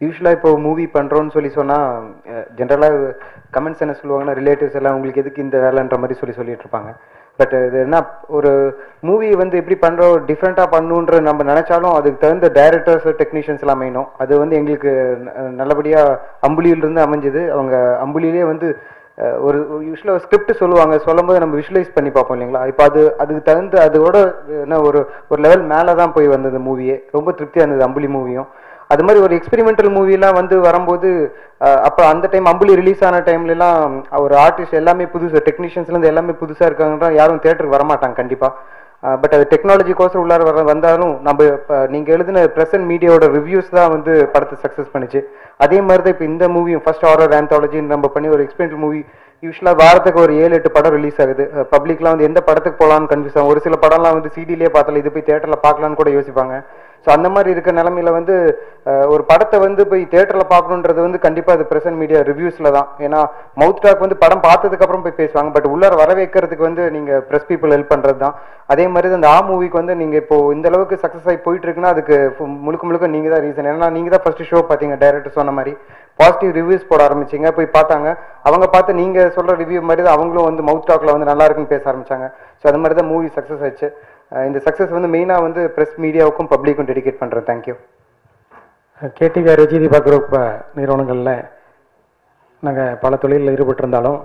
யூஸ்வலாக இப்போ மூவி பண்ணுறோன்னு சொல்லி சொன்னால் ஜென்ரலாக கமெண்ட்ஸ் என்ன சொல்லுவாங்கன்னா ரிலேட்டிவ்ஸ் எல்லாம் உங்களுக்கு எதுக்கு இந்த வேலைன்ற மாதிரி சொல்லி சொல்லிட்டு இருப்பாங்க பட் இது என்ன ஒரு மூவி வந்து எப்படி பண்ணுறோம் டிஃப்ரெண்ட்டாக பண்ணணுன்ற நம்ம நினச்சாலும் அதுக்கு தகுந்த டைரக்டர்ஸ் டெக்னீஷியன்ஸ் எல்லாம் அமையணும் அது வந்து எங்களுக்கு ந- நல்லபடியாக அம்புலியிலிருந்து அமைஞ்சது அவங்க அம்புலியிலே வந்து அஹ், ஒரு யூஸ்வலாக ஸ்கிரிப்ட் சொல்லுவாங்க சொல்லும்போது நம்ம விஷுவலைஸ் பண்ணி பார்ப்போம் இல்லைங்களா இப்போ அது அதுக்கு தகுந்த அதோட என்ன ஒரு ஒரு லெவல் மேலே தான் போய் வந்தது மூவியே ரொம்ப திருப்தியாக இருந்தது அம்புலி மூவியும் அது மாதிரி ஒரு எக்ஸ்பெரிமெண்டல் மூவிலாம் வந்து வரும்போது அஹ், அப்போ அந்த டைம் அம்புலி ரிலீஸ் ஆன டைம்லலாம் ஒரு ஆர்டிஸ்ட் எல்லாமே புதுசு டெக்னீஷியன்ஸ்லேருந்து எல்லாமே புதுசாக இருக்காங்கன்னா யாரும் தேட்டருக்கு வரமாட்டாங்க கண்டிப்பாக பட் அது டெக்னாலஜிக்கோசரம் உள்ளார வர வந்தாலும் நம்ம இப்போ நீங்கள் எழுதின ப்ரெசன்ட் மீடியாவோட ரிவ்யூஸ் தான் வந்து படத்தை சக்ஸஸ் பண்ணுச்சு அதே மாதிரி தான் இப்போ இந்த மூவியும் ஃபர்ஸ்ட் ஹாரர் ஆந்தாலஜின்னு நம்ம பண்ணி ஒரு எக்ஸ்பெரிமெண்டல் மூவி யூஸ்வலாக வாரத்துக்கு ஒரு ஏழு எட்டு படம் ரிலீஸ் ஆகுது பப்ளிக்லாம் வந்து எந்த படத்துக்கு போகலான்னு கன்ஃபியூஸ் ஆகும் ஒரு சில படம்லாம் வந்து சிடிலே பார்த்தால இது போய் தேட்டரில் பார்க்கலான்னு கூட யோசிப்பாங்க ஸோ அந்த மாதிரி இருக்க நிலமையில வந்து அஹ், ஒரு படத்தை வந்து போய் தேட்டரில் பார்க்கணுன்றது வந்து கண்டிப்பாக அது ப்ரெசன்ட் மீடியா ரிவ்யூஸில் தான் ஏன்னா மவுத் டாக் வந்து படம் பார்த்ததுக்கு அப்புறம் போய் பேசுவாங்க பட் உள்ளார வர வைக்கிறதுக்கு வந்து நீங்கள் ப்ரெஸ் பீப்புள் ஹெல்ப் பண்ணுறது தான் அதே மாதிரி தான் அந்த ஆ மூவிக்கு வந்து நீங்கள் இப்போ இந்த அளவுக்கு சக்ஸஸ் ஆகி போயிட்டு இருக்குன்னா அதுக்கு ஃபு- முழுக்க முழுக்க நீங்கள் தான் ரீசன் ஏன்னா நீங்கள் தான் ஃபர்ஸ்ட் ஷோ பார்த்தீங்க டைரக்டர் சொன்ன மாதிரி பாசிட்டிவ் ரிவ்யூஸ் போட ஆரம்பிச்சீங்க போய் பார்த்தாங்க அவங்க பார்த்து நீங்கள் சொல்கிற ரிவ்யூ மாதிரி தான் அவங்களும் வந்து மவுத் டாக்ல வந்து நல்லா இருக்குன்னு பேச ஆரம்பிச்சாங்க ஸோ அது மாதிரி தான் மூவி சக்ஸஸ் ஆச்சு அஹ் இந்த சக்ஸஸ் வந்து மெயினாக வந்து ப்ரெஸ் மீடியாவுக்கும் பப்ளிக்கும் டெடிகேட் பண்ணுறேன் thank you KDR Vijay Deepa group நிறுவனங்களில் நாங்கள் பல தொழிலில் ஈடுபட்டிருந்தாலும்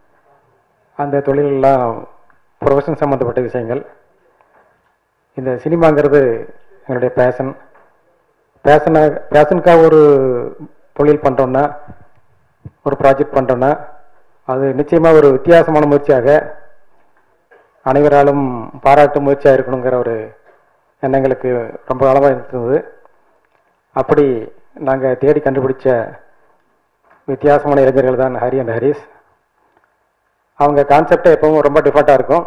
அந்த தொழிலெல்லாம் ப்ரொஃபஷன் சம்மந்தப்பட்ட விஷயங்கள் இந்த சினிமாங்கிறது எங்களுடைய பேஷன் பேஷனை பேஷனுக்காக ஒரு தொழில் பண்ணுறோன்னா ஒரு ப்ராஜெக்ட் பண்ணுறோன்னா அது நிச்சயமாக ஒரு வித்தியாசமான முயற்சியாக அனைவராலும் பாராட்டும் முயற்சியாக இருக்கணுங்கிற ஒரு எண்ணங்களுக்கு ரொம்ப காலமாக இருந்தது அப்படி நாங்கள் தேடி கண்டுபிடிச்ச வித்தியாசமான இளைஞர்கள் தான் ஹரி அண்ட் ஹரிஸ் அவங்க கான்செப்டே எப்பவும் ரொம்ப டிஃப்ரெண்ட்டாக இருக்கும்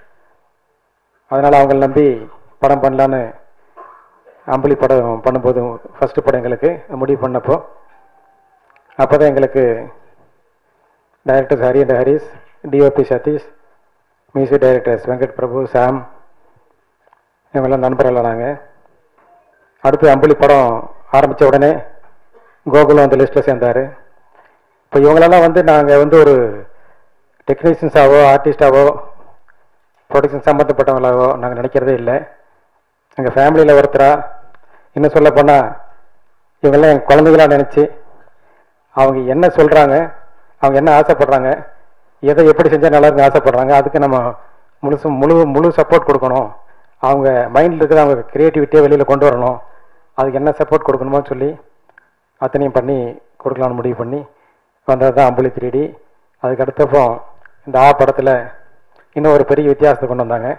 அதனால் அவங்கள நம்பி படம் பண்ணலான்னு அம்புலி படம் பண்ணும்போது ஃபஸ்ட்டு படம் எங்களுக்கு முடிவு பண்ணப்போ அப்போ தான் எங்களுக்கு directors Hari and Harish DOP Sathish music directors Venkat Prabhu Sam இவங்கெல்லாம் நண்பர்கள் நாங்கள் அடுத்து அம்புலி படம் ஆரம்பித்த உடனே கோகுலம் அந்த லிஸ்ட்டில் சேர்ந்தார் இப்போ இவங்களெல்லாம் வந்து நாங்கள் வந்து ஒரு டெக்னீஷியன்ஸாவோ ஆர்டிஸ்டாவோ ப்ரொடக்ஷன் சம்மந்தப்பட்டவங்களாவோ நாங்கள் நினைக்கிறதே இல்லை எங்கள் ஃபேமிலியில் ஒருத்தரா இன்னும் சொல்ல போனால் இவங்கெல்லாம் என் குழந்தைகளா நினச்சி அவங்க என்ன சொல்கிறாங்க அவங்க என்ன ஆசைப்படுறாங்க எதை எப்படி செஞ்சால் நல்லா இருக்குன்னு ஆசைப்படுறாங்க அதுக்கு நம்ம முழுசு முழு முழு சப்போர்ட் கொடுக்கணும் அவங்க மைண்டில் இருக்கிற அவங்க க்ரியேட்டிவிட்டியை வெளியில் கொண்டு வரணும் அதுக்கு என்ன சப்போர்ட் கொடுக்கணுமோ சொல்லி அத்தனையும் பண்ணி கொடுக்கலாம்னு முடிவு பண்ணி வந்தது தான் அம்புலி த்ரீடி அதுக்கு அடுத்தப்போ இந்த ஆ படத்தில் இன்னும் ஒரு பெரிய வித்தியாசத்தை கொண்டு வந்தாங்க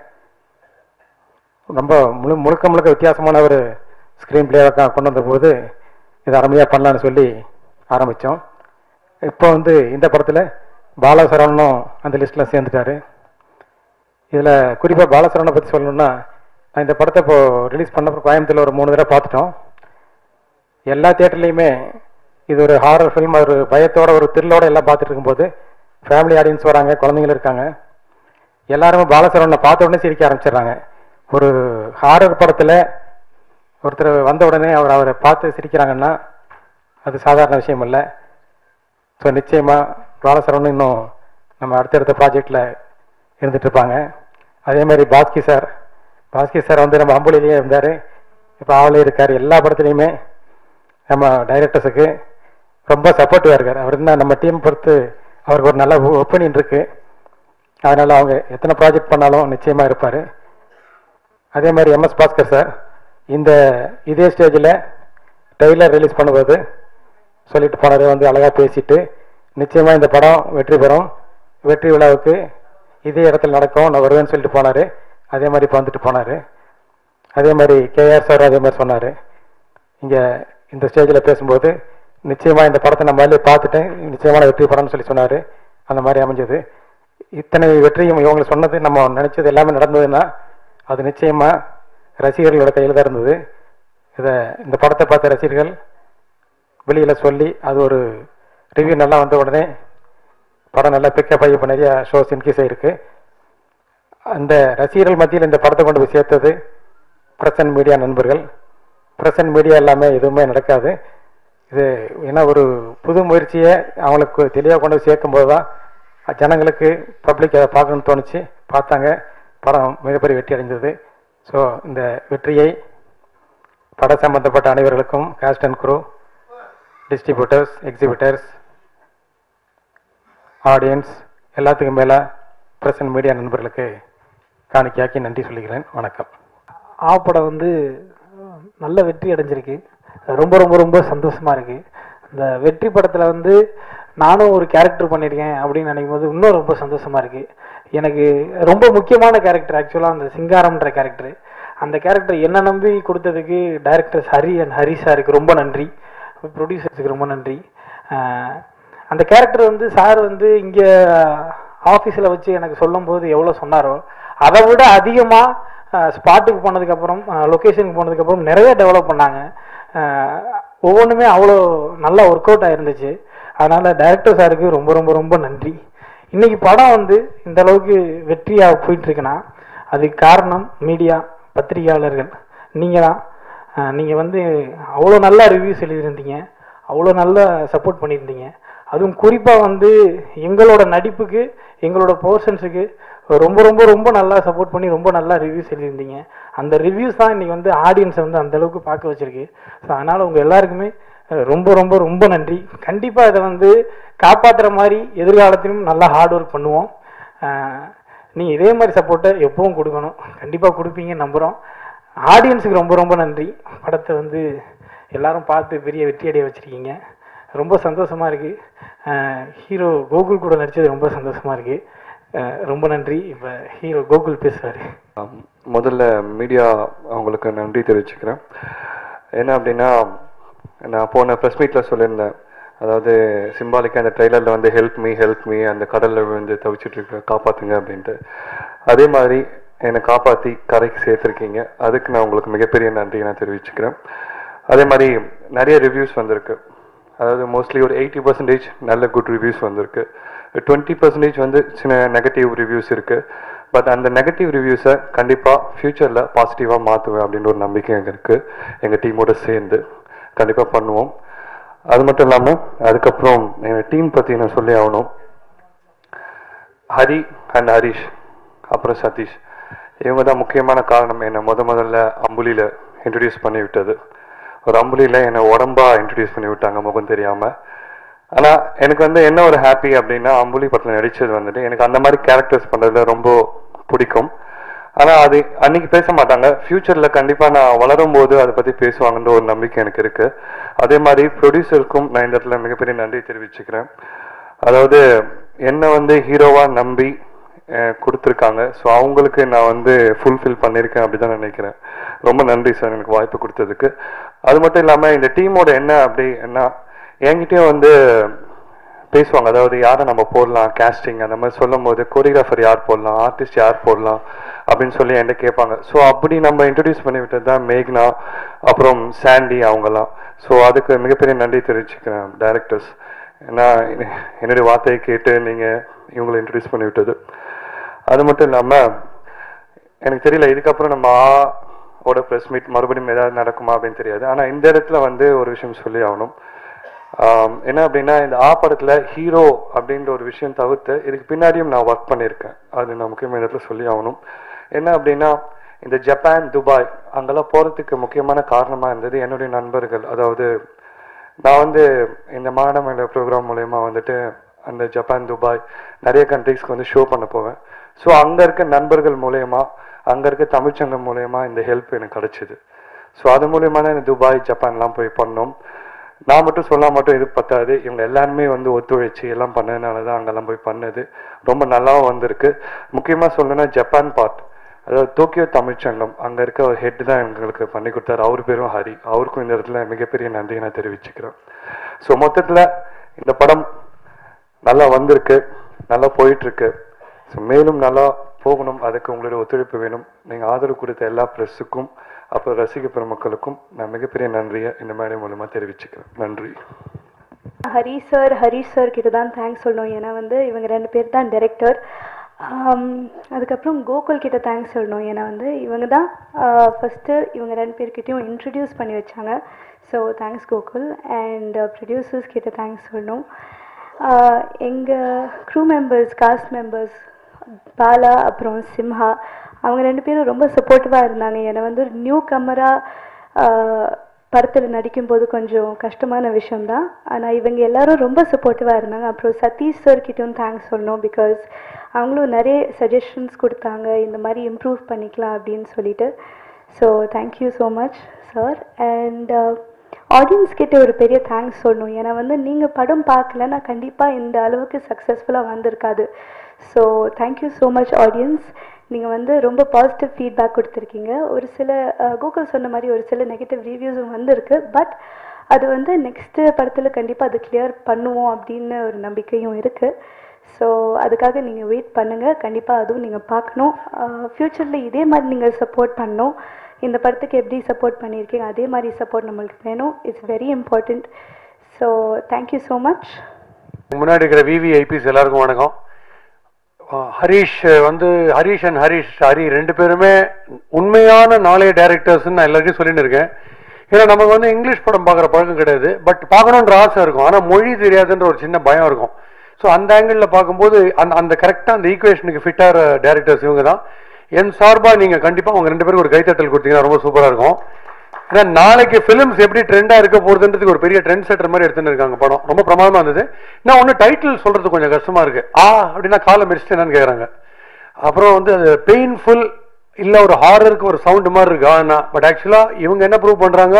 ரொம்ப முழு முழுக்க முழுக்க வித்தியாசமான ஒரு ஸ்க்ரீன் பிளேவை கொண்டு வந்தபோது இது அருமையாக பண்ணலான்னு சொல்லி ஆரம்பித்தோம் இப்போ வந்து இந்த படத்தில் பாலசரவணனும் அந்த லிஸ்ட்டில் சேர்ந்துட்டாரு இதில் குறிப்பாக பாலசரவனை பற்றி சொல்லணும்னா நான் இந்த படத்தை இப்போ ரிலீஸ் பண்ணப்போ கோயம்புத்தூர்ல ஒரு மூணு தடவை பார்த்துட்டோம் எல்லா தேட்டர்லேயுமே இது ஒரு ஹாரர் ஃபில்ம் ஒரு பயத்தோட ஒரு த்ரில்லோட எல்லாம் பார்த்துட்டு இருக்கும்போது ஃபேமிலி ஆடியன்ஸ் வராங்க குழந்தைங்களும் இருக்காங்க எல்லாருமே பாலசரவனை பார்த்த உடனே சிரிக்க ஆரம்பிச்சிடுறாங்க ஒரு ஹாரர் படத்தில் ஒருத்தர் வந்த உடனே அவர் அவரை பார்த்து சிரிக்கிறாங்கன்னா அது சாதாரண விஷயம் இல்லை ஸோ நிச்சயமாக பாலசரவணன் இன்னும் நம்ம அடுத்தடுத்த ப்ராஜெக்டில் இருந்துட்டு இருப்பாங்க அதே மாதிரி பாஸ்கி சார் பாஸ்கி சார் வந்து நம்ம அம்புலிலேயே இருந்தார் இப்போ ஆவலே இருக்கார் எல்லா படத்துலையுமே நம்ம டைரக்டர்ஸுக்கு ரொம்ப சப்போர்ட்டிவாக இருக்கார் அவர் என்ன நம்ம டீம் பொறுத்து அவருக்கு ஒரு நல்ல ஒப்பீனியன் இருக்குது அதனால் அவங்க எத்தனை ப்ராஜெக்ட் பண்ணாலும் நிச்சயமாக இருப்பார் அதே மாதிரி எம்எஸ் பாஸ்கர் சார் இந்த இதே ஸ்டேஜில் ட்ரெய்லர் ரிலீஸ் பண்ணும்போது சொல்லிட்டு போனார் வந்து அழகாக பேசிட்டு நிச்சயமாக இந்த படம் வெற்றி பெறும் வெற்றி விழாவுக்கு இதே இடத்துல நடக்கும் நான் வருவேன்னு சொல்லிட்டு போனார் அதே மாதிரி இப்போ வந்துட்டு போனார் அதே மாதிரி கேஆர் சார் அதே மாதிரி சொன்னார் இங்கே இந்த ஸ்டேஜில் பேசும்போது நிச்சயமாக இந்த படத்தை நான் முதல்ல பார்த்துட்டேன் நிச்சயமாக நான் வெற்றி படம்னு சொல்லி சொன்னார் அந்த மாதிரி அமைஞ்சது இத்தனை வெற்றியும் இவங்க சொன்னது நம்ம நினச்சது எல்லாமே நடந்ததுன்னா அது நிச்சயமாக ரசிகர்களோட கையில் தான் இருந்தது இதை இந்த படத்தை பார்த்த ரசிகர்கள் வெளியில் சொல்லி அது ஒரு ரிவ்யூ நல்லா வந்த உடனே படம் நல்லா பிக்கப் ஆகி இப்போ நிறைய ஷோஸ் இன்க்ரீஸ் ஆகிருக்கு அந்த ரசிகர்கள் மத்தியில் இந்த படத்தை கொண்டு போய் சேர்த்தது பிரசன்ட் மீடியா நண்பர்கள் பிரசன்ட் மீடியா எல்லாமே எதுவுமே நடக்காது இது ஏன்னா ஒரு புது முயற்சியை அவங்களுக்கு தெளிவாக கொண்டு போய் சேர்க்கும்போது தான் ஜனங்களுக்கு பப்ளிக் அதை பார்க்கணும்னு தோணுச்சு பார்த்தாங்க படம் மிகப்பெரிய வெற்றி அடைந்தது ஸோ இந்த வெற்றியை பட சம்பந்தப்பட்ட அனைவர்களுக்கும் cast and crew distributors exhibitors audience எல்லாத்துக்கும் மேலே பிரசன்ட் மீடியா நண்பர்களுக்கு காணிக்கையாக்கி நன்றி சொல்லிக்கிறேன் வணக்கம் ஆ படம் வந்து அஹ், நல்ல வெற்றி அடைஞ்சிருக்கு ரொம்ப ரொம்ப ரொம்ப சந்தோஷமா இருக்கு இந்த வெற்றி படத்துல வந்து நானும் ஒரு கேரக்டர் பண்ணியிருக்கேன் அப்படின்னு நினைக்கும் போது இன்னும் ரொம்ப சந்தோஷமா இருக்கு எனக்கு ரொம்ப முக்கியமான கேரக்டர் ஆக்சுவலாக அந்த சிங்காரம்ன்ற கேரக்டர் அந்த கேரக்டர் என்ன நம்பி கொடுத்ததுக்கு டைரக்டர்ஸ் ஹரி அண்ட் ஹரி சாருக்கு ரொம்ப நன்றி ப்ரொடியூசர்ஸுக்கு ரொம்ப நன்றி அஹ், அந்த கேரக்டர் வந்து சார் வந்து இங்கே ஆஃபீஸில் வச்சு எனக்கு சொல்லும்போது எவ்வளோ சொன்னாரோ அதை விட அதிகமாக ஸ்பாட்டுக்கு போனதுக்கப்புறம் லொக்கேஷனுக்கு போனதுக்கப்புறம் நிறைய டெவலப் பண்ணாங்க அஹ், ஒவ்வொன்றுமே அவ்வளோ நல்லா ஒர்க் அவுட் ஆயிருந்துச்சு அதனால் டைரக்டர் சாருக்கு ரொம்ப ரொம்ப ரொம்ப நன்றி இன்னைக்கு படம் வந்து இந்த அளவுக்கு வெற்றியாக போயிட்டு இருக்குன்னா அதுக்கு காரணம் மீடியா பத்திரிகையாளர்கள் நீங்கள் தான் நீங்கள் வந்து அவ்வளோ நல்லா ரிவ்யூஸ் எழுதியிருந்தீங்க அவ்வளோ நல்லா சப்போர்ட் பண்ணியிருந்தீங்க அதுவும் குறிப்பாக வந்து எங்களோட நடிப்புக்கு எங்களோட போர்ஷன்ஸுக்கு ரொம்ப ரொம்ப ரொம்ப நல்லா சப்போர்ட் பண்ணி ரொம்ப நல்லா ரிவ்யூஸ் எழுதியிருந்தீங்க அந்த ரிவ்யூஸ் தான் இன்னைக்கு வந்து ஆடியன்ஸை வந்து அந்த அளவுக்கு பார்க்க வச்சிருக்கு ஸோ அதனால் உங்கள் எல்லாருக்குமே அஹ், ரொம்ப ரொம்ப ரொம்ப நன்றி கண்டிப்பாக இதை வந்து காப்பாற்றுற மாதிரி எதிர்காலத்திலும் நல்லா ஹார்ட் ஒர்க் பண்ணுவோம் நீங்கள் இதே மாதிரி சப்போர்ட்டை எப்பவும் கொடுக்கணும் கண்டிப்பாக கொடுப்பீங்கன்னு நம்புகிறோம் ஆடியன்ஸுக்கு ரொம்ப ரொம்ப நன்றி படத்தை வந்து எல்லாரும் பார்த்து பெரிய வெற்றி அடைய வச்சிருக்கீங்க ரொம்ப சந்தோஷமா இருக்கு ஹீரோ கோகுல் கூட நடிச்சது ரொம்ப சந்தோஷமா இருக்கு அஹ் ரொம்ப நன்றி இப்போ ஹீரோ கோகுல் பேசுவாரு ஆம், முதல்ல மீடியா அவங்களுக்கு நன்றி தெரிவிச்சுக்கிறேன் என்ன அப்படின்னா நான் போன ப்ரெஸ் மீட்டில் சொல்லியிருந்தேன் அதாவது சிம்பாலிக்காக அந்த ட்ரெய்லரில் வந்து ஹெல்ப் மீ ஹெல்ப் மீ அந்த கடலில் விழுந்து தவிச்சிட்டு இருக்க காப்பாற்றுங்க அப்படின்ட்டு அதே மாதிரி என்னை காப்பாற்றி கரைக்கு சேர்த்துருக்கீங்க அதுக்கு நான் உங்களுக்கு மிகப்பெரிய நன்றி நான் தெரிவிச்சுக்கிறேன் அதே மாதிரி நிறைய ரிவ்யூஸ் வந்திருக்கு அதாவது மோஸ்ட்லி ஒரு எயிட்டி பர்சன்டேஜ் நல்ல குட் ரிவ்யூஸ் வந்திருக்கு டுவெண்ட்டி பர்சன்டேஜ் வந்து சின்ன நெகட்டிவ் ரிவ்யூஸ் இருக்கு பட் அந்த நெகட்டிவ் ரிவ்யூஸை கண்டிப்பாக ஃப்யூச்சரில் பாசிட்டிவாக மாற்றுவேன் அப்படின்னு ஒரு நம்பிக்கை எங்க இருக்கு எங்கள் டீமோட சேர்ந்து கண்டிப்பாக பண்ணுவோம் அது மட்டும் இல்லாமல் அதுக்கப்புறம் எங்கள் டீம் பற்றி நான் சொல்லி ஆகணும் ஹரி அண்ட் ஹரிஷ் அப்புறம் சதீஷ் இவங்க தான் முக்கியமான காரணம் என்னை முத முதல்ல அம்புலியில் இன்ட்ரடியூஸ் பண்ணி விட்டது ஒரு அம்புலியில் என்னை உடம்பா இன்ட்ரடியூஸ் பண்ணி விட்டாங்க முகம் தெரியாமல் ஆனால் எனக்கு வந்து என்ன ஒரு ஹாப்பி அப்படின்னா அம்புலி படத்தில் நடிச்சது வந்துட்டு எனக்கு அந்த மாதிரி கேரக்டர்ஸ் பண்ணுறதுல ரொம்ப பிடிக்கும் ஆனால் அது அன்னைக்கு பேச மாட்டாங்க ஃப்யூச்சரில் கண்டிப்பாக நான் வளரும் போது அதை பற்றி பேசுவாங்கன்ற ஒரு நம்பிக்கை எனக்கு இருக்கு அதே மாதிரி ப்ரொடியூசருக்கும் நான் இந்த இடத்துல மிகப்பெரிய நன்றி தெரிவிச்சுக்கிறேன் அதாவது என்னை வந்து ஹீரோவா நம்பி அஹ், கொடுத்திருக்காங்க ஸோ அவங்களுக்கு நான் வந்து ஃபுல்ஃபில் பண்ணியிருக்கேன் அப்படிதான் நினைக்கிறேன் ரொம்ப நன்றி சார் எனக்கு வாய்ப்பு கொடுத்ததுக்கு அது மட்டும் இல்லாமல் இந்த டீமோட என்ன அப்படி என்ன என்கிட்டயும் வந்து பேசுவாங்க அதாவது யாரை நம்ம போடலாம் கேஸ்டிங் அந்த மாதிரி சொல்லும் போது கொரியோகிராஃபர் யார் போடலாம் ஆர்டிஸ்ட் யார் போடலாம் அப்படின்னு சொல்லி என்கிட்ட கேட்பாங்க ஸோ அப்படி நம்ம இன்ட்ரடியூஸ் பண்ணி விட்டது தான் மேக்னா அப்புறம் சாண்டி அவங்கெல்லாம் ஸோ அதுக்கு மிகப்பெரிய நன்றி தெரிவிச்சுக்கிறேன் டைரக்டர்ஸ் ஏன்னா என்னுடைய வார்த்தையை கேட்டு நீங்கள் இவங்களை இன்ட்ரடியூஸ் பண்ணி விட்டது அது மட்டும் இல்லாமல் எனக்கு தெரியல இதுக்கப்புறம் நம்ம ஆ ஓட ப்ரெஸ் மீட் மறுபடியும் ஏதாவது நடக்குமா அப்படின்னு தெரியாது ஆனால் இந்த இடத்துல வந்து ஒரு விஷயம் சொல்லி ஆகணும் ஆம், என்ன அப்படின்னா இந்த ஆ படத்துல ஹீரோ அப்படின்ற ஒரு விஷயம் தவிர்த்து இதுக்கு பின்னாடியும் நான் ஒர்க் பண்ணியிருக்கேன் அது நான் முக்கியமாக இந்த இடத்துல சொல்லி ஆகணும் என்ன அப்படின்னா இந்த ஜப்பான் துபாய் அங்கெல்லாம் போறதுக்கு முக்கியமான காரணமா இருந்தது என்னுடைய நண்பர்கள் அதாவது நான் வந்து இந்த மாடமேல ப்ரோக்ராம் மூலயமா வந்துட்டு அந்த ஜப்பான் துபாய் நிறைய கண்ட்ரிஸ்க்கு வந்து ஷோ பண்ண போவேன் ஸோ அங்க இருக்க நண்பர்கள் மூலயமா அங்க இருக்க தமிழ்ச்சங்கம் மூலயமா இந்த ஹெல்ப் எனக்கு கிடைச்சிது ஸோ அது மூலயமா தான் இந்த துபாய் ஜப்பான்லாம் போய் பண்ணோம் நான் மட்டும் சொல்ல மட்டும் இது பத்தாது இவங்க எல்லாருமே வந்து ஒத்துழைச்சு எல்லாம் பண்ணதுனால தான் அங்கெல்லாம் போய் பண்ணது ரொம்ப நல்லாவும் வந்திருக்கு முக்கியமா சொல்லணும்னா ஜப்பான் பார்ட் அதாவது டோக்கியோ தமிழ்ச்சங்கம் அங்க இருக்க ஒரு ஹெட் தான் எங்களுக்கு பண்ணி கொடுத்தாரு அவர் பேரும் ஹரி அவருக்கும் இந்த இடத்துல மிகப்பெரிய நன்றியை நான் தெரிவிச்சுக்கிறேன் ஸோ மொத்தத்துல இந்த படம் நல்லா வந்திருக்கு நல்லா போயிட்டு இருக்கு ஸோ மேலும் நல்லா போகணும் அதுக்கு உங்களுடைய ஒத்துழைப்பு வேணும் நீங்க ஆதரவு கொடுத்த எல்லா ப்ரெஸ்ஸுக்கும் அப்புறம் ரசிக பெருமக்களுக்கும் நான் மிகப்பெரிய நன்றியை இந்த மேடை மூலமா தெரிவிச்சுக்கிறேன் நன்றி ஹரி சார் ஹரி சார் கிட்ட தான் தேங்க்ஸ் சொல்லணும் ஏன்னா வந்து இவங்க ரெண்டு பேர் தான் டைரக்டர் ஆம், அதுக்கப்புறம் கோகுல் கிட்ட தேங்க்ஸ் சொல்லணும் ஏன்னா வந்து இவங்க தான் ஃபஸ்ட்டு இவங்க ரெண்டு பேர்கிட்டயும் இன்ட்ரடியூஸ் பண்ணி வச்சாங்க so thanks Gokul and producers கிட்ட தேங்க்ஸ் சொல்லணும் எங்கள் crew members cast members Bala அப்புறம் சிம்ஹா அவங்க ரெண்டு பேரும் ரொம்ப சப்போர்ட்டிவாக இருந்தாங்க என்னை வந்து ஒரு நியூ கம்மராக படத்தில் நடிக்கும்போது கொஞ்சம் கஷ்டமான விஷயம்தான் ஆனால் இவங்க எல்லாரும் ரொம்ப சப்போர்ட்டிவாக இருந்தாங்க அப்புறம் சதீஷ் சார் கிட்டயும் தேங்க்ஸ் சொல்லணும் பிகாஸ் அவங்களும் நிறைய சஜஷன்ஸ் கொடுத்தாங்க இந்த மாதிரி இம்ப்ரூவ் பண்ணிக்கலாம் அப்படின்னு சொல்லிட்டு so thank you so much sir and audience கிட்ட ஒரு பெரிய தேங்க்ஸ் சொல்லணும் ஏன்னா வந்து நீங்கள் படம் பார்க்கலன்னா கண்டிப்பாக இந்த அளவுக்கு சக்ஸஸ்ஃபுல்லாக வந்திருக்காது so thank you so much audience நீங்கள் வந்து ரொம்ப பாசிட்டிவ் ஃபீட்பேக் கொடுத்துருக்கீங்க ஒரு சில கூகுள் சொன்ன மாதிரி ஒரு சில நெகட்டிவ் ரிவ்யூஸும் வந்திருக்கு பட் அது வந்து நெக்ஸ்ட்டு படத்தில் கண்டிப்பாக அது கிளியர் பண்ணுவோம் அப்படின்னு ஒரு நம்பிக்கையும் இருக்குது ஸோ அதுக்காக நீங்கள் வெயிட் பண்ணுங்கள் கண்டிப்பாக அதுவும் நீங்கள் பார்க்கணும் ஃப்யூச்சரில் இதே மாதிரி நீங்கள் சப்போர்ட் பண்ணணும் இந்த படத்துக்கு எப்படி சப்போர்ட் பண்ணியிருக்கீங்க அதே மாதிரி சப்போர்ட் நம்மளுக்கு வேணும் it's very important so thank you so much முன்னாடி இருக்கிற விவிஐபிஸ் எல்லாருக்கும் வணக்கம் அஹ் ஹரிஷ் வந்து ஹரிஷ் அண்ட் ஹரிஷ் ஹரி ரெண்டு பேருமே உண்மையான நாளைய டேரக்டர்ஸ்னு நான் எல்லாருக்கும் சொல்லிட்டு இருக்கேன் ஏன்னா நமக்கு வந்து இங்கிலீஷ் படம் பார்க்குற பழக்கம் கிடையாது பட் பார்க்கணுன்ற ஆசை இருக்கும் ஆனால் மொழி தெரியாதுன்ற ஒரு சின்ன பயம் இருக்கும் ஸோ அந்த ஆங்கிளில் பார்க்கும்போது அந்த அந்த கரெக்டாக அந்த ஈக்குவேஷனுக்கு ஃபிட்டாகிற டேரக்டர்ஸ் இவங்க தான் என் சார்பாக நீங்கள் கண்டிப்பாக அவங்க ரெண்டு பேருக்கு ஒரு கைத்தட்டல் கொடுத்தீங்கன்னா ரொம்ப சூப்பராக இருக்கும் ஏன்னா நாளைக்கு ஃபிலிம்ஸ் எப்படி ட்ரெண்டா இருக்க போகுதுன்றதுக்கு ஒரு பெரிய ட்ரெண்ட் செட்டர் மாதிரி எடுத்துன்னு இருக்காங்க படம் ரொம்ப பிரமாதமா இருந்தது நான் ஒன்று டைட்டில் சொல்றது கொஞ்சம் கஷ்டமா இருக்கு ஆ அப்படின்னா காலை மிரிச்சிட்டு என்னன்னு கேக்குறாங்க அப்புறம் வந்து அது பெயின்ஃபுல் இல்ல ஒரு ஹாரருக்கு ஒரு சவுண்ட் மாதிரி இருக்கு ஆனா பட் ஆக்சுவலா இவங்க என்ன ப்ரூவ் பண்றாங்க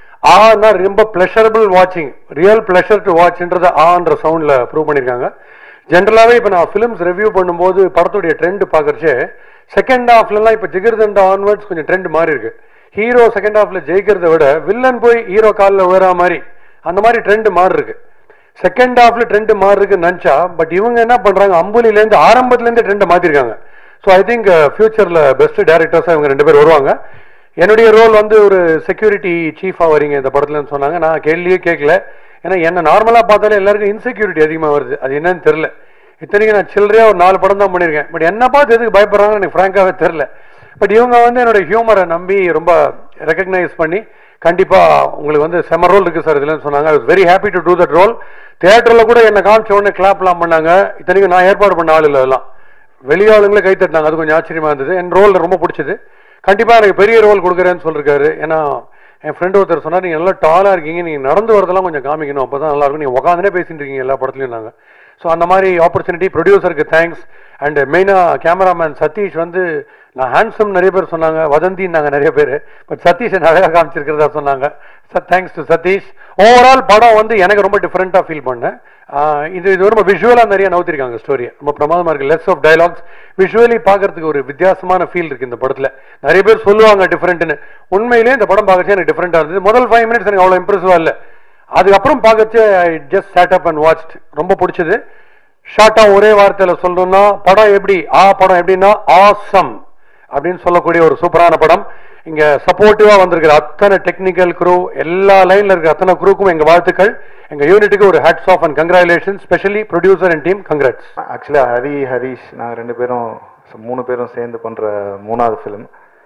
ஆனா ரொம்ப பிளஷரபிள் வாட்சிங் ரியல் பிளஷர் டு வாட்ச்ன்றத ஆன்ற சவுண்ட்ல ப்ரூவ் பண்ணிருக்காங்க ஜென்ரலாவே இப்போ நான் ஃபிலிம்ஸ் ரிவ்யூ பண்ணும்போது படத்துடைய ட்ரெண்ட் பார்க்கறச்சே செகண்ட் ஹாஃப்லலாம் இப்போ ஜிகிர்தண்டா ஆன்வர்ட்ஸ் கொஞ்சம் ட்ரெண்ட் மாறி இருக்கு ஹீரோ செகண்ட் ஹாஃப்ல ஜெயிக்கிறத விட வில்லன் போய் ஹீரோ காலில் விழற மாதிரி அந்த மாதிரி ட்ரெண்ட் மாறி இருக்கு செகண்ட் ஹாஃப்ல ட்ரெண்ட் மாறி இருக்குன்னு நினச்சா பட் இவங்க என்ன பண்றாங்க அம்புலிலேருந்து ஆரம்பத்துலேருந்து ட்ரெண்டை மாத்திருக்காங்க ஸோ ஐ திங்க் ஃபியூச்சர்ல பெஸ்ட் டேரக்டர்ஸாக இவங்க ரெண்டு பேர் வருவாங்க என்னுடைய ரோல் வந்து ஒரு செக்யூரிட்டி சீஃபா வரீங்க இந்த படத்துலன்னு சொன்னாங்க நான் கேள்வியே கேட்கல ஏன்னா என்ன நார்மலா பார்த்தாலே எல்லாருக்கும் இன்செக்யூரிட்டி அதிகமாக வருது அது என்னன்னு தெரியல இத்தனைக்கும் நான் சில்லறையா ஒரு நாலு படம் தான் பண்ணியிருக்கேன் பட் என்ன பார்த்து எதுக்கு பயப்படுறாங்கன்னு எனக்கு ஃப்ராங்காகவே தெரியல பட் இவங்க வந்து என்னோட ஹியூமரை நம்பி ரொம்ப ரெக்கக்னைஸ் பண்ணி கண்டிப்பா உங்களுக்கு வந்து செம ரோல் இருக்கு சார் இதுலன்னு சொன்னாங்க I very happy to do that role தியேட்டர்ல கூட என்ன காமிச்ச உடனே கிளாப்லாம் பண்ணாங்க இத்தனைக்கும் நான் ஏற்பாடு பண்ண ஆள் இல்லை அதெல்லாம் வெளியாளுங்களே கை தட்டினாங்க அது கொஞ்சம் ஆச்சரியமா இருந்தது என் ரோல் ரொம்ப பிடிச்சது கண்டிப்பா எனக்கு பெரிய ரோல் கொடுக்குறேன்னு சொல்லிருக்காரு ஏன்னா என் ஃப்ரெண்ட் ஒருத்தர் சொன்னார் நீங்க நல்லா டாலா இருக்கீங்க நீங்க நடந்து வரதெல்லாம் கொஞ்சம் காமிக்கணும் அப்பதான் நல்லா இருக்கும் நீங்க உட்காந்துனே பேசிட்டு இருக்கீங்க எல்லா படத்துலயும் நாங்க ஸோ அந்த மாதிரி ஆப்பர்ச்சுனிட்டி ப்ரொடியூசருக்கு தேங்க்ஸ் அண்ட் மெயினாக கேமராமேன் சதீஷ் வந்து நான் ஹேண்ட்ஸம் நிறைய பேர் சொன்னாங்க வதந்தின்னாங்க நிறைய பேர் பட் சதீஷை நிறையா காமிச்சிருக்கிறதா சொன்னாங்க sir thanks to Satish overall படம் வந்து எனக்கு ரொம்ப டிஃப்ரெண்ட்டாக ஃபீல் பண்ணேன் ஆஹ் இது இது ரொம்ப விஷுவலாக நிறைய நவுத்திருக்காங்க ஸ்டோரி ரொம்ப பிரமாதமாக இருக்குது லெஸ் ஆஃப் டயலாக்ஸ் விஷுவலி பார்க்கறதுக்கு ஒரு வித்தியாசமான ஃபீல் இருக்குது இந்த படத்தில் நிறைய பேர் சொல்லுவாங்க டிஃப்ரெண்ட்னு உண்மையிலேயே இந்த படம் பார்க்கறச்சு எனக்கு டிஃப்ரெண்ட்டாக இருந்தது முதல் ஃபைவ் மினிட்ஸ் எனக்கு அவ்வளோ இம்ப்ரெசிவாக இல்லை அதுக்கப்புறம் பார்க்கறச்சு I just sat up and watch ரொம்ப பிடிச்சது ஷார்ட்டா ஒரே வார்த்தையில சொல்லணும்னா படம் எப்படி ஆ படம் எப்படின்னா ஆசம் அப்படின்னு சொல்லக்கூடிய ஒரு சூப்பரான படம் இங்க சப்போர்ட்டிவா வந்திருக்கிற அத்தனை டெக்னிக்கல் குரூ எல்லா லைன்ல இருக்கிற அத்தனை குரூக்கும் எங்க வாழ்த்துக்கள் எங்க யூனிட்டுக்கு ஒரு hats off and congratulation specially producer and team congrats ஆக்சுவலாக ஹரி ஹரிஷ் நாங்கள் ரெண்டு பேரும் ச- மூணு பேரும் சேர்ந்து பண்ணுற மூணாவது ஃபிலிம்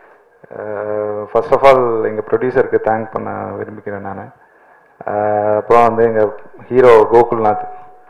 ஃபர்ஸ்ட் ஆஃப் ஆல் எங்கள் ப்ரொடியூசருக்கு தேங்க் பண்ண விரும்பிக்கிறேன் நான் அப்புறம் வந்து எங்கள் ஹீரோ கோகுல்நாத்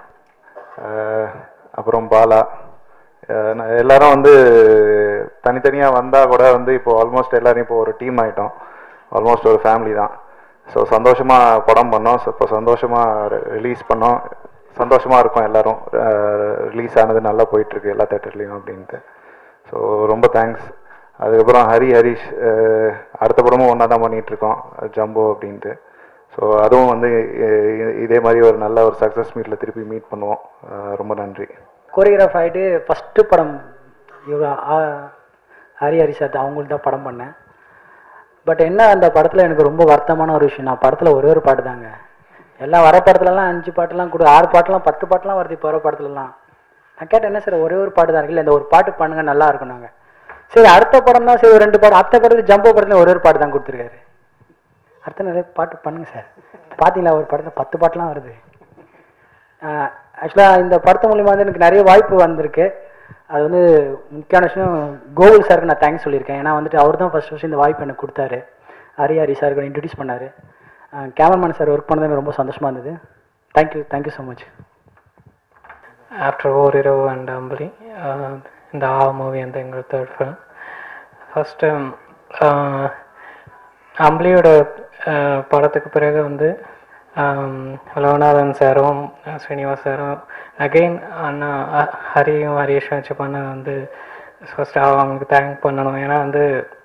அஹ், அப்புறம் பாலா அஹ், நான் எல்லாரும் வந்து தனித்தனியாக வந்தால் கூட வந்து இப்போ ஆல்மோஸ்ட் எல்லாரும் இப்போ ஒரு டீம் ஆகிட்டோம் ஆல்மோஸ்ட் ஒரு ஃபேமிலி தான் ஸோ சந்தோஷமாக படம் பண்ணோம் ஸோ இப்போ சந்தோஷமாக ரிலீஸ் பண்ணோம் சந்தோஷமாக இருக்கும் எல்லாரும் ரிலீஸ் ஆனது நல்லா போயிட்டுருக்கு எல்லா தேட்டர்லேயும் அப்படின்ட்டு ஸோ ரொம்ப தேங்க்ஸ் அதுக்கப்புறம் ஹரி ஹரிஷ் அஹ், அடுத்த படமும் ஒன்றா தான் பண்ணிகிட்ருக்கோம் ஜம்போ அப்படின்ட்டு ஸோ அதுவும் வந்து இ- இ- இதே மாதிரி ஒரு நல்ல ஒரு சக்ஸஸ் மீட்டில் திருப்பி மீட் பண்ணுவோம் அஹ், ரொம்ப நன்றி கோரியோகிராஃப் ஆகிட்டு ஃபஸ்ட்டு படம் இவங்க ஹரி ஹரி சார் அவங்கள்ட்ட தான் படம் பண்ணேன் பட் என்ன அந்த படத்தில் எனக்கு ரொம்ப வருத்தமான ஒரு விஷயம் நான் படத்தில் ஒரே ஒரு பாட்டு தாங்க எல்லாம் வர படத்துலலாம் அஞ்சு பாட்டுலாம் கொடு ஆறு பாட்டுலாம் பத்து பாட்டுலாம் வருது இப்போ வர படத்துலலாம் நான் கேட்டேன் என்ன சார் ஒரே ஒரு பாட்டு தான் இருக்குல்ல இந்த ஒரு பாட்டு பண்ணுங்க நல்லா இருக்கும் நாங்கள் சரி அடுத்த படம் தான் சரி ஒரு ரெண்டு பாட்டு அடுத்த படத்துக்கு ஜம்போ படத்துல ஒரே ஒரு பாட்டு தான் கொடுத்துருக்காரு அடுத்த நிறைய பாட்டு பண்ணுங்க சார் பார்த்தீங்களா ஒரு படத்தில் பத்து பாட்டுலாம் வருது ஆக்சுவலாக இந்த படத்து மூலிமா வந்து எனக்கு நிறைய வாய்ப்பு வந்திருக்கு அது வந்து முக்கியமான விஷயம் கோகுல் சாருக்கு நான் தேங்க்ஸ் சொல்லியிருக்கேன் ஏன்னா வந்துட்டு அவர் தான் ஃபஸ்ட் ஃபஸ்ட் இந்த வாய்ப்பு எனக்கு கொடுத்தாரு ஹரி ஹரி சாருக்கு இன்ட்ரடியூஸ் பண்ணார் கேமராமேன் சார் ஒர்க் பண்ணது எனக்கு ரொம்ப சந்தோஷமாக இருந்தது thank you thank you so much after ஓரிரவு அண்ட் அம்பலி இந்த ஆ மூவி வந்து எங்கள் தேர்ட் ஃபிலிம் ஃபஸ்ட்டு அம்பலியோட அஹ், படத்துக்கு பிறகு வந்து ஆம், லோகநாதன் சாரும் அஹ், ஸ்ரீனிவாஸ் சாரும் அகெயின் அண்ணா அ- ஹரியும் ஹரீஷும் வச்சு பண்ண வந்து ஃபஸ்ட்டு அவங்களுக்கு தேங்க் பண்ணணும் ஏன்னா வந்து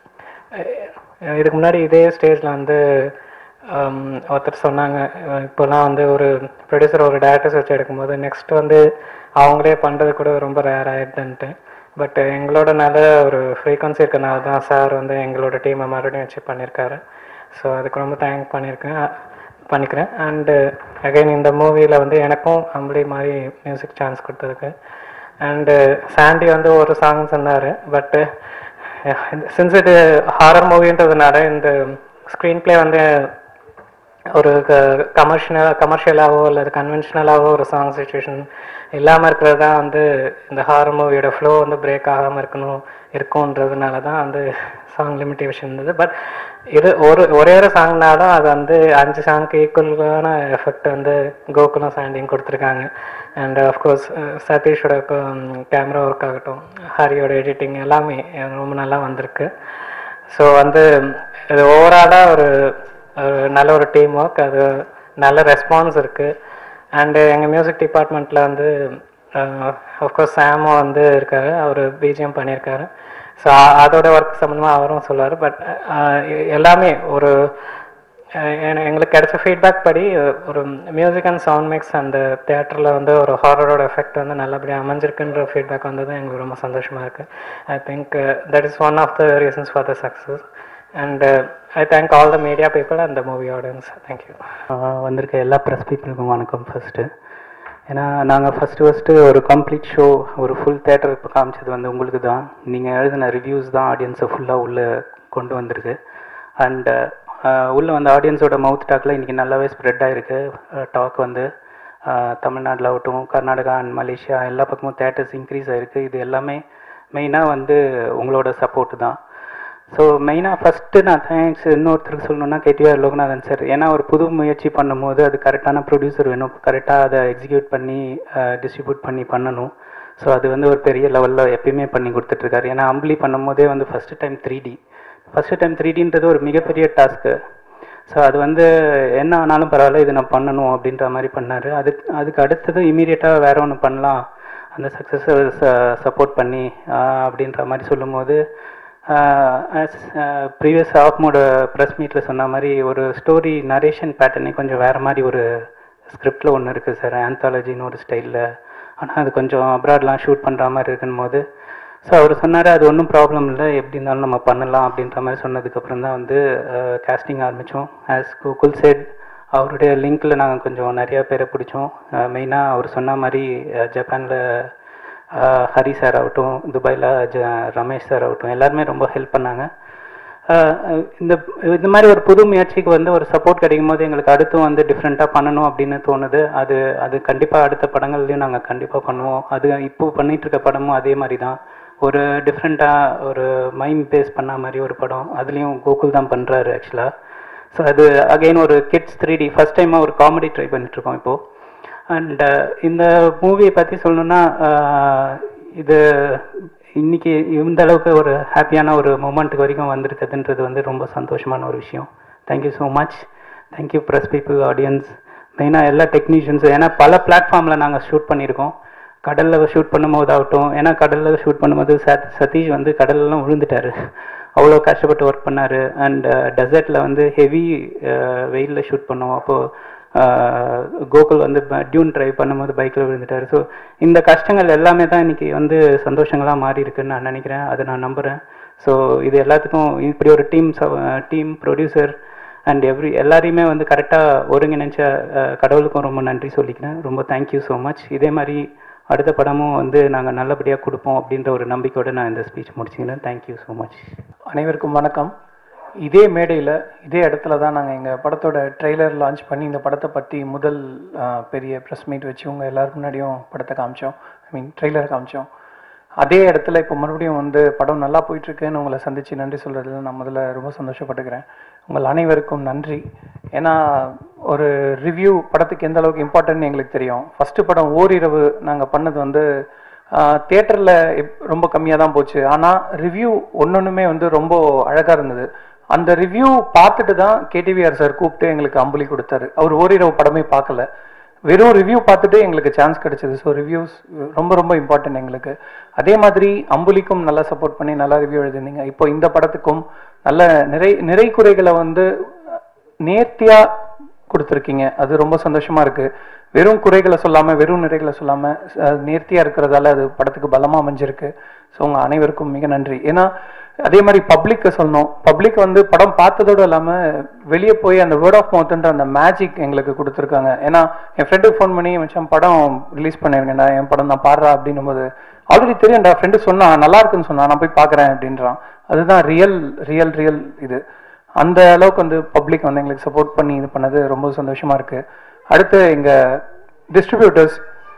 அஹ், இதுக்கு முன்னாடி இதே ஸ்டேஜில் வந்து ஆம், ஒருத்தர் சொன்னாங்க அஹ் இப்போல்லாம் வந்து ஒரு ப்ரொடியூசர் ஒரு டேரக்டர்ஸ் வச்சு எடுக்கும்போது நெக்ஸ்ட் வந்து அவங்களே பண்ணுறது கூட ரொம்ப ரேர் ஆயிடுதுன்ட்டு பட் எங்களோட நல்ல ஒரு ஃப்ரீக்வன்சி இருக்கனால தான் சார் வந்து எங்களோட டீமை மறுபடியும் வச்சு பண்ணியிருக்காரு ஸோ அதுக்கு ரொம்ப தேங்க் பண்ணியிருக்கேன் அ- பண்ணிக்கிறேன் அண்டு அகைன் இந்த மூவியில் வந்து எனக்கும் அம்பளி மாதிரி மியூசிக் சான்ஸ் கொடுத்ததுக்கு அண்டு சாண்டி வந்து ஒரு சாங் சொன்னார் பட்டு சின்ஸ் இது ஹாரர் மூவின்றதுனால இந்த ஸ்க்ரீன் ப்ளே வந்து ஒரு கமர்ஷியல் கமர்ஷியலாவோ அல்லது கன்வென்ஷனலாவோ ஒரு சாங் சுச்சுவேஷன் இல்லாமல் இருக்கிறது தான் வந்து இந்த ஹாரர் மூவியோட ஃப்ளோ வந்து பிரேக் ஆகாமல் இருக்கணும் இருக்கும்ன்றதுனால தான் வந்து சாங் லிமிட்டேஷன் இருந்தது பட் இது ஒரு ஒரே ஒரு சாங்னாலும் அது வந்து அஞ்சு சாங்க்கு ஈக்குவலான எஃபெக்ட் வந்து கோகுலம் சாண்டியும் கொடுத்துருக்காங்க அண்ட் அஃப்கோர்ஸ் சதீஷோட கேமரா ஒர்க் ஆகட்டும் ஹரியோட எடிட்டிங் எல்லாமே ரொம்ப நல்லா வந்திருக்கு ஸோ வந்து இது ஓவராலாக ஒரு ஒரு நல்ல ஒரு டீம் ஒர்க் அது நல்ல ரெஸ்பான்ஸ் இருக்குது அண்டு எங்கள் மியூசிக் டிபார்ட்மெண்ட்டில் வந்து அஃப்கோர்ஸ் சாமும் வந்து இருக்காரு அவர் பிஜிஎம் பண்ணியிருக்காரு ஸோ அதோட ஒர்க் சம்மந்தமாக அவரும் சொல்லுவார் பட் எல்லாமே ஒரு அஹ் என- எங்களுக்கு கிடைச்ச ஃபீட்பேக் படி ஒரு மியூசிக் அண்ட் சவுண்ட் மிக்ஸ் அந்த தேட்டரில் வந்து ஒரு ஹாரரோட எஃபெக்ட் வந்து நல்லபடியாக அமைஞ்சிருக்குன்ற ஃபீட்பேக் வந்தது எங்களுக்கு ரொம்ப சந்தோஷமாக இருக்குது I think that is one of the reasons for the success and I thank all the media people and the movie audience thank you ah வந்திருக்க எல்லா ப்ரெஸ் பீப்புளுக்கும் வணக்கம் ஃபஸ்ட்டு ஏன்னா நாங்கள் ஃபஸ்ட்டு ஃபஸ்ட்டு ஒரு கம்ப்ளீட் ஷோ ஒரு ஃபுல் தேட்டர் இப்போ காமிச்சது வந்து உங்களுக்கு தான் நீங்கள் எழுதின ரிவ்யூஸ் தான் ஆடியன்ஸை ஃபுல்லாக உள்ளே கொண்டு வந்திருக்கு அண்டு உள்ளே வந்த ஆடியன்ஸோட மவுத் டாக்கில் இன்றைக்கி நல்லாவே ஸ்ப்ரெட் ஆகிருக்கு டாக் வந்து தமிழ்நாட்டில் ஆகட்டும் கர்நாடகா அண்ட் மலேசியா எல்லா பக்கமும் தேட்டர்ஸ் இன்க்ரீஸ் ஆகிருக்கு இது எல்லாமே மெயினாக வந்து உங்களோட சப்போர்ட் தான் ஸோ மெயினாக ஃபஸ்ட்டு நான் தேங்க்ஸ் இன்னொருத்தருக்கு சொல்லணும்னா கேடிஆர் லோகநாதன் சார் ஏன்னா ஒரு புது முயற்சி பண்ணும்போது அது கரெக்டான ப்ரொடியூசர் வேணும் கரெக்டாக அதை எக்ஸிக்யூட் பண்ணி டிஸ்ட்ரிபியூட் பண்ணி பண்ணணும் ஸோ அது வந்து ஒரு பெரிய லெவலில் எப்பயுமே பண்ணி கொடுத்துட்ருக்காரு ஏன்னா அம்பிளி பண்ணும்போதே வந்து first time three D first time three டின்றது ஒரு மிகப்பெரிய டாஸ்க்கு ஸோ அது வந்து என்ன ஆனாலும் பரவாயில்ல இது நான் பண்ணணும் அப்படின்ற மாதிரி பண்ணார் அதுக்கு அதுக்கு அடுத்தது இமீடியட்டாக வேற ஒன்று பண்ணலாம் அந்த சக்ஸஸை சப்போர்ட் பண்ணி ஆஹ் அப்படின்ற மாதிரி சொல்லும்போது ப்ரீவியஸ் ஆஃப்மோட ப்ரெஸ் மீட்டில் சொன்ன மாதிரி ஒரு ஸ்டோரி நரேஷன் பேட்டர்னே கொஞ்சம் வேறு மாதிரி ஒரு ஸ்கிரிப்டில் ஒன்று இருக்குது சார் ஆந்தாலஜின்னு ஒரு ஸ்டைலில் ஆனால் அது கொஞ்சம் அப்ராட்லாம் ஷூட் பண்ணுற மாதிரி இருக்குன்னு போது ஸோ அவர் சொன்னார் அது ஒன்றும் ப்ராப்ளம் இல்லை எப்படி இருந்தாலும் நம்ம பண்ணலாம் அப்படின்ற மாதிரி சொன்னதுக்கப்புறம் தான் வந்து கேஸ்டிங் ஆரம்பித்தோம் ஆஸ் கூகுள் செட் அவருடைய லிங்க்கில் நாங்கள் கொஞ்சம் நிறையா பேரை பிடிச்சோம் மெயினாக அவர் சொன்ன மாதிரி ஜப்பானில் ஹரி சார் ஆகட்டும் துபாயில் ஜ ரமேஷ் சார் ஆகட்டும் எல்லாருமே ரொம்ப ஹெல்ப் பண்ணாங்க அஹ் அஹ் இந்த இந்த மாதிரி ஒரு புது முயற்சிக்கு வந்து ஒரு சப்போர்ட் கிடைக்கும் போது எங்களுக்கு அடுத்தும் வந்து டிஃப்ரெண்ட்டாக பண்ணணும் அப்படின்னு தோணுது அது அது கண்டிப்பாக அடுத்த படங்கள்லையும் நாங்கள் கண்டிப்பாக பண்ணுவோம் அது இப்போ பண்ணிட்டு இருக்க படமும் அதே மாதிரி தான் ஒரு டிஃப்ரெண்ட்டாக ஒரு மைண்ட் பேஸ் பண்ண மாதிரி ஒரு படம் அதுலேயும் கோகுல் தான் பண்ணுறாரு ஆக்சுவலாக ஸோ அது அகைன் ஒரு கிட்ஸ் த்ரீ டி ஃபஸ்ட் டைமாக ஒரு காமெடி ட்ரை பண்ணிட்டுருக்கோம் இப்போது அண்ட் இந்த மூவியை பற்றி சொல்லணுன்னா அஹ், இது இன்னைக்கு இந்த அளவுக்கு ஒரு ஹாப்பியான ஒரு மூமெண்ட்டுக்கு வரைக்கும் வந்திருக்குதுன்றது வந்து ரொம்ப சந்தோஷமான ஒரு விஷயம் thank you so much thank you press people audience மெயினாக எல்லா டெக்னீஷியன்ஸும் ஏன்னா பல பிளாட்ஃபார்மில் நாங்கள் ஷூட் பண்ணியிருக்கோம் கடலில் ஷூட் பண்ணும்போது ஆகட்டும் ஏன்னா கடலில் ஷூட் பண்ணும்போது சத் சதீஷ் வந்து கடல்லலாம் விழுந்துட்டாரு அவ்வளோ கஷ்டப்பட்டு ஒர்க் பண்ணார் அண்ட் டெசர்ட்டில் வந்து ஹெவி வெயிலில் ஷூட் பண்ணோம் அப்போது கோகுல் வந்து டியூன் டிரைவ் பண்ணும்போது பைக்கில் விழுந்துட்டார் ஸோ இந்த கஷ்டங்கள் எல்லாமே தான் இன்னைக்கு வந்து சந்தோஷங்களாக மாறி இருக்குன்னு நான் நினைக்கிறேன் அதை நான் நம்புகிறேன் ஸோ இது எல்லாத்துக்கும் இப்படி ஒரு team team producer and every எல்லாரையுமே வந்து கரெக்டாக ஒருங்கிணைச்ச அஹ், கடவுளுக்கும் ரொம்ப நன்றி சொல்லிக்கிறேன் ரொம்ப தேங்க்யூ ஸோ மச் இதே மாதிரி அடுத்த படமும் வந்து நாங்கள் நல்லபடியாக கொடுப்போம் அப்படின்ற ஒரு நம்பிக்கையோடு நான் இந்த ஸ்பீச் முடிச்சுக்கிறேன் தேங்க்யூ ஸோ மச் அனைவருக்கும் வணக்கம் இதே மேடையில் இதே இடத்துல தான் நாங்கள் எங்கள் படத்தோட ட்ரெய்லர் லான்ச் பண்ணி இந்த படத்தை பற்றி முதல் ஆ, பெரிய ப்ரெஸ் மீட் வச்சு உங்கள் எல்லாருக்கு முன்னாடியும் படத்தை காமிச்சோம் ஐ மீன் ட்ரெய்லர் காமிச்சோம் அதே இடத்துல இப்போ மறுபடியும் வந்து படம் நல்லா போயிட்டுருக்குன்னு உங்களை சந்தித்து நன்றி சொல்கிறதுல நான் முதல்ல ரொம்ப சந்தோஷப்பட்டுக்கிறேன் உங்கள் அனைவருக்கும் நன்றி ஏன்னா ஒரு ரிவ்யூ படத்துக்கு எந்த அளவுக்கு இம்பார்ட்டன்ட்னு எங்களுக்கு தெரியும் ஃபஸ்ட்டு படம் ஓரிரவு நாங்கள் பண்ணது வந்து தியேட்டரில் ரொம்ப கம்மியாக தான் போச்சு ஆனால் ரிவ்யூ ஒன்னொன்றுமே வந்து ரொம்ப அழகாக இருந்தது அந்த ரிவ்யூ பார்த்துட்டு தான் கேடிவிஆர் சார் கூப்பிட்டு எங்களுக்கு அம்புலி கொடுத்தாரு அவர் ஓரிரவு படமே பார்க்கல வெறும் ரிவ்யூ பார்த்துட்டு எங்களுக்கு சான்ஸ் கிடைச்சது ஸோ ரிவ்யூஸ் ரொம்ப ரொம்ப இம்பார்ட்டன்ட் எங்களுக்கு அதே மாதிரி அம்புலிக்கும் நல்லா சப்போர்ட் பண்ணி நல்லா ரிவ்யூ எழுதிருந்தீங்க இப்போ இந்த படத்துக்கும் நல்ல நிறை நிறை குறைகளை வந்து நேர்த்தியா கொடுத்துருக்கீங்க அது ரொம்ப சந்தோஷமா இருக்கு வெறும் குறைகளை சொல்லாம வெறும் நிறைகளை சொல்லாம அஹ், நேர்த்தியா இருக்கிறதால அது படத்துக்கு பலமா அமைஞ்சிருக்கு ஸோ உங்க அனைவருக்கும் மிக நன்றி ஏன்னா அதே மாதிரி பப்ளிக்கை சொல்லணும் பப்ளிக் வந்து படம் பார்த்ததோடு இல்லாமல் வெளியே போய் அந்த வேர்ட் ஆஃப் மவுத்ன்ற அந்த மேஜிக் எங்களுக்கு கொடுத்துருக்காங்க ஏன்னா என் ஃப்ரெண்டுக்கு ஃபோன் பண்ணி மச்சான் படம் ரிலீஸ் பண்ணிருக்கேன்டா என் படம் நான் பாடுறா அப்படின்னும் போது ஆல்ரெடி தெரியும்டா ஃப்ரெண்டு சொன்னா நல்லா இருக்குன்னு சொன்னா நான் போய் பார்க்குறேன் அப்படின்றான் அதுதான் ரியல் ரியல் ரியல் இது அந்த அளவுக்கு வந்து பப்ளிக் வந்து எங்களுக்கு சப்போர்ட் பண்ணி இது பண்ணது ரொம்ப சந்தோஷமா இருக்கு அடுத்து எங்க டிஸ்ட்ரிபியூட்டர்ஸ்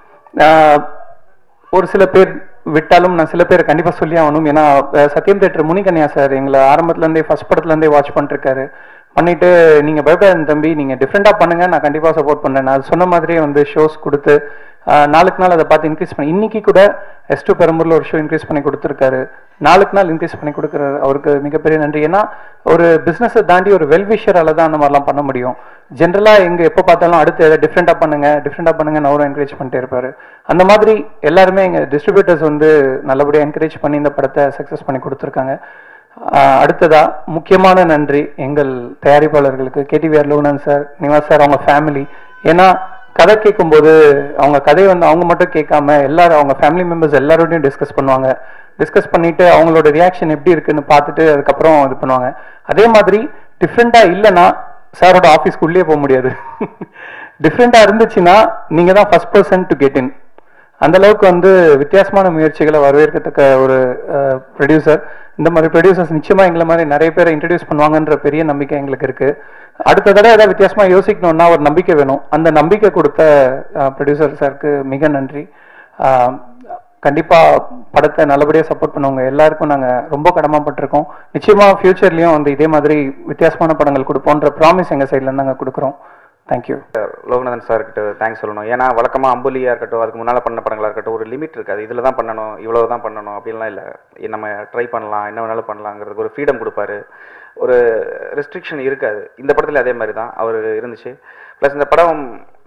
ஒரு சில பேர் விட்டாலும் நான் சில பேரை கண்டிப்பா சொல்லி ஆகணும் ஏன்னா அஹ், சத்யம் தேட்டர் முனிகன்யா சார் எங்களை ஆரம்பத்துல இருந்தே ஃபர்ஸ்ட் படத்துல இருந்தே வாட்ச் பண்ணிருக்காரு பண்ணிட்டு நீங்க பயப்படாத தம்பி நீங்க டிஃப்ரெண்டா பண்ணுங்க நான் கண்டிப்பா சப்போர்ட் பண்றேன் நான் சொன்ன மாதிரியே வந்து ஷோஸ் கொடுத்து அஹ், நாளுக்கு நாள் அதை பார்த்து இன்க்ரீஸ் பண்ணி இன்னைக்கு கூட எஸ் டூ பெரம்பூர்ல ஒரு ஷோ இன்க்ரீஸ் பண்ணி கொடுத்துருக்காரு நாளுக்கு நாள் இன்க்ரீஸ் பண்ணி கொடுக்குறாரு அவருக்கு மிகப்பெரிய நன்றி ஏன்னா ஒரு பிசினஸை தாண்டி ஒரு வெல்விஷரால தான் அந்த மாதிரிலாம் பண்ண முடியும் ஜென்ரலா எங்க எப்போ பார்த்தாலும் அடுத்து எதை டிஃப்ரெண்டா பண்ணுங்க டிஃப்ரெண்டா பண்ணுங்கன்னு அவரும் என்கரேஜ் பண்ணிட்டே இருப்பாரு அந்த மாதிரி எல்லாருமே எங்க டிஸ்ட்ரிபியூட்டர்ஸ் வந்து நல்லபடியா என்கரேஜ் பண்ணி இந்த படத்தை சக்சஸ் பண்ணி கொடுத்துருக்காங்க ஆஹ் அடுத்ததா முக்கியமான நன்றி எங்கள் தயாரிப்பாளர்களுக்கு KTVR Loganath sir Nivas sir அவங்க ஃபேமிலி ஏன்னா கதை கேட்கும்போது அவங்க கதையை வந்து அவங்க மட்டும் கேட்காம எல்லாரும் அவங்க ஃபேமிலி மெம்பர்ஸ் எல்லாரோடையும் டிஸ்கஸ் பண்ணுவாங்க டிஸ்கஸ் பண்ணிட்டு அவங்களோட ரியாக்ஷன் எப்படி இருக்குன்னு பார்த்துட்டு அதுக்கப்புறம் இது பண்ணுவாங்க அதே மாதிரி டிஃப்ரெண்டா இல்லைன்னா சாரோட ஆஃபீஸ்க்கு உள்ளே போக முடியாது டிஃப்ரெண்டா இருந்துச்சுன்னா நீங்க தான் first person to get in அந்த அளவுக்கு வந்து வித்தியாசமான முயற்சிகளை வரவேற்கத்தக்க ஒரு ப்ரொடியூசர் இந்த மாதிரி ப்ரொடியூசர்ஸ் நிச்சயமா எங்களை மாதிரி நிறைய பேரை இன்ட்ரடியூஸ் பண்ணுவாங்கன்ற பெரிய நம்பிக்கை எங்களுக்கு இருக்கு அடுத்த தடவை ஏதாவது வித்தியாசமா யோசிக்கணும்னா ஒரு நம்பிக்கை வேணும் அந்த நம்பிக்கை கொடுத்த ப்ரொடியூசர் சாருக்கு மிக நன்றி அஹ், கண்டிப்பா படத்தை நல்லபடியா சப்போர்ட் பண்ணுவாங்க எல்லாருக்கும் நாங்க ரொம்ப கடமைப்பட்டிருக்கோம் நிச்சயமா ஃபியூச்சர்லயும் வந்து இதே மாதிரி வித்தியாசமான படங்கள் கொடுப்போன்ற ப்ராமிஸ் எங்க சைட்ல இருந்து நாங்க கொடுக்குறோம் தேங்க்யூ லோகநாதன் சார் கிட்ட தேங்க்ஸ் சொல்லணும் ஏன்னா வழக்கமாக அம்புலியாக இருக்கட்டும் அதுக்கு முன்னால் பண்ண படங்களாக இருக்கட்டும் ஒரு லிமிட் இருக்காது இதில் தான் பண்ணணும் இவ்வளோ தான் பண்ணணும் அப்படின்லாம் இல்லை நம்ம ட்ரை பண்ணலாம் என்ன வேணாலும் பண்ணலாங்கிறதுக்கு ஒரு ஃப்ரீடம் கொடுப்பாரு ஒரு ரெஸ்ட்ரிக்ஷன் இருக்காது இந்த படத்தில் அதே மாதிரி தான் அவர் இருந்துச்சு ப்ளஸ் இந்த படம்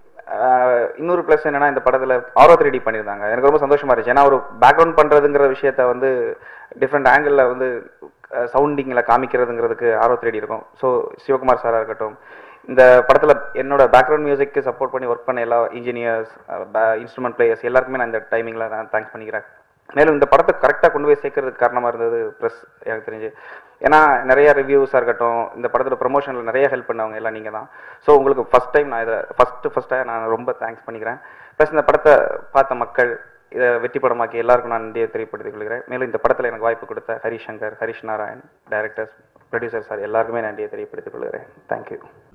ஆஹ், இன்னொரு ப்ளஸ் என்னன்னா இந்த படத்தில் ஆரோ த்ரீ பண்ணியிருந்தாங்க எனக்கு ரொம்ப சந்தோஷமா இருந்துச்சு ஏன்னா ஒரு பேக்ரவுண்ட் பண்ணுறதுங்கிற விஷயத்த வந்து டிஃப்ரெண்ட் ஆங்கிளில் வந்து சவுண்டிங்கில் காமிக்கிறதுங்கிறதுக்கு ஆரோ த்ரீ இருக்கும் ஸோ சிவகுமார் சாராக இருக்கட்டும் இந்த படத்தில் என்னோட பேக்ரவுண்ட் மியூசிக்கு சப்போர்ட் பண்ணி ஒர்க் பண்ண எல்லா இன்ஜினியர்ஸ் இன்ஸ்ட்ருமெண்ட் பிளேயர்ஸ் எல்லாருக்குமே நான் இந்த டைமிங்கில் நான் தேங்க்ஸ் பண்ணிக்கிறேன் மேலும் இந்த படத்தை கரெக்டாக கொண்டு போய் சேர்க்கறதுக்கு காரணமாக இருந்தது ப்ரெஸ் எனக்கு தெரிஞ்சு ஏன்னா நிறைய ரிவ்யூஸாக இருக்கட்டும் இந்த படத்தோட ப்ரொமோஷனில் நிறைய ஹெல்ப் பண்ணவங்க எல்லாம் நீங்கள் தான் ஸோ உங்களுக்கு ஃபஸ்ட் டைம் நான் இதை ஃபஸ்ட்டு ஃபஸ்ட்டாக நான் ரொம்ப தேங்க்ஸ் பண்ணிக்கிறேன் ப்ளஸ் இந்த படத்தை பார்த்த மக்கள் இதை வெற்றி படமாக்கி எல்லாருக்கும் நான் நன்றியை தெரியப்படுத்திக் கொள்கிறேன் மேலும் இந்த படத்தில் எனக்கு வாய்ப்பு கொடுத்த Harishankar Harish Narayan directors producer sir எல்லாருக்குமே நன்றியை தெரியப்படுத்திக் கொள்கிறேன் தேங்க்யூ